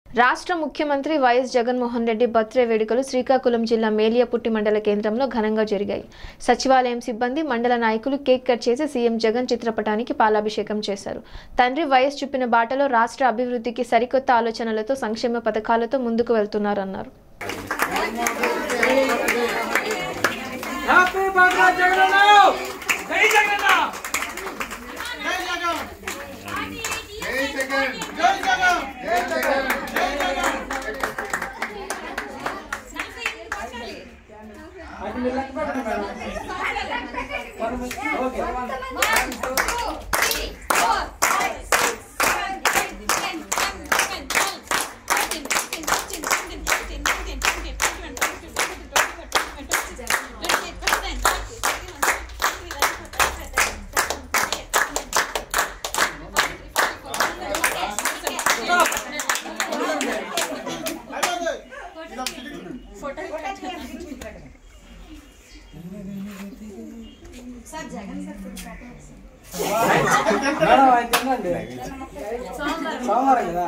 రాష్ట్ర ముఖ్యమంత్రి YS Jaganmohan Reddy birthday వేడుకలు శ్రీకాకుళం జిల్లా మేలియాపుట్టి మండల కేంద్రంలో ఘనంగా జరిగాయి సచివాలయం సిబ్బంది మండల నాయకులు కేక్ కట్ చేసి సీఎం జగన్ చిత్రపటానికి పాలాభిషేకం చేశారు తండ్రి వైఎస్ చూపిన బాటలో రాష్ట్ర అభివృద్ధికి సరికొత్త ఆలోచనలతో సంక్షేమ పథకాలతో ముందుకు వెళ్తున్నారన్నారు హ్యాపీ బర్త్డే జగనన్న జై జగనన్న అది మీరు లెక్క పెట్టండి మేడం ఓకే మేడం అయితే తినండి సోమవారం కదా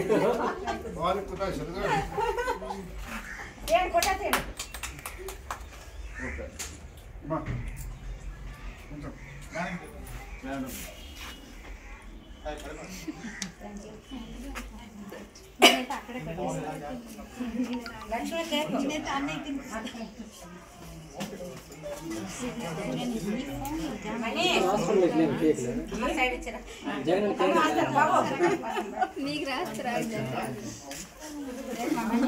రాష్ట్రం పెట్టలేము కేక్ జగన్ కేక్ నీకు రాత్రి